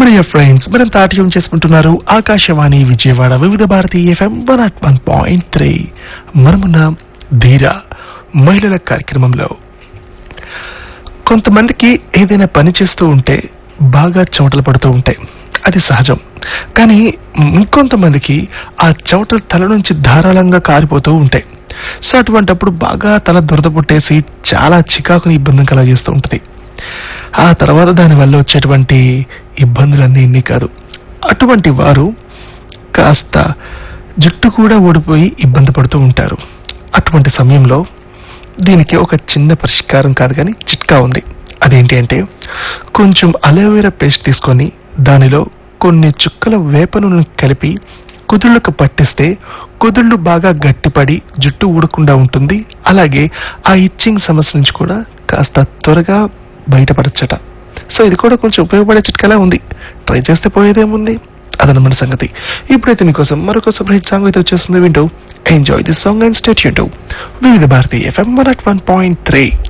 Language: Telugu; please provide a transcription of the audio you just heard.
డియర్ ఫ్రెండ్స్ మనం తాట్యం చేసుకుంటున్నారు Akashvani Vijayawada Vividh Bharati FM one at one point three మనమున్న ధీర మహిళల కార్యక్రమంలో కొంతమందికి ఏదైనా పని చేస్తూ ఉంటే బాగా చెమటలు పడుతూ ఉంటాయి అది సహజం కానీ ఇంకొంతమందికి ఆ చెమటలు తల నుంచి ధారాళంగా కారిపోతూ ఉంటాయి సో అటువంటప్పుడు బాగా తల దురద పుట్టేసి చాలా చికాకుని ఇబ్బంది కలగజేస్తూ ఉంటుంది ఆ తర్వాత దానివల్ల వచ్చేటువంటి ఇబ్బందులన్నీ ఇన్ని కాదు అటువంటి వారు కాస్త జుట్టు కూడా ఊడిపోయి ఇబ్బంది పడుతూ ఉంటారు అటువంటి సమయంలో దీనికి ఒక చిన్న పరిష్కారం కాదు కానీ చిట్కా ఉంది అదేంటి అంటే కొంచెం అలోవెరా పేస్ట్ తీసుకొని దానిలో కొన్ని చుక్కల వేప నూనె కలిపి కుదుళ్ళకు పట్టిస్తే కుదుళ్ళు బాగా గట్టిపడి జుట్టు ఊడకుండా ఉంటుంది అలాగే ఆ ఇచ్చింగ్ సమస్య నుంచి కూడా కాస్త త్వరగా బయటపడచ్చట సో ఇది కూడా కొంచెం ఉపయోగపడే చిట్కలా ఉంది ట్రై చేస్తే పోయేదేముంది అదనమాట సంగతి ఇప్పుడైతే మీకోసం మరొక సూపర్ హిట్ సాంగ్ అయితే వచ్చేస్తుంది వింటూ enjoy this song and stay యూన్ Vividh Bharati FM one at one point three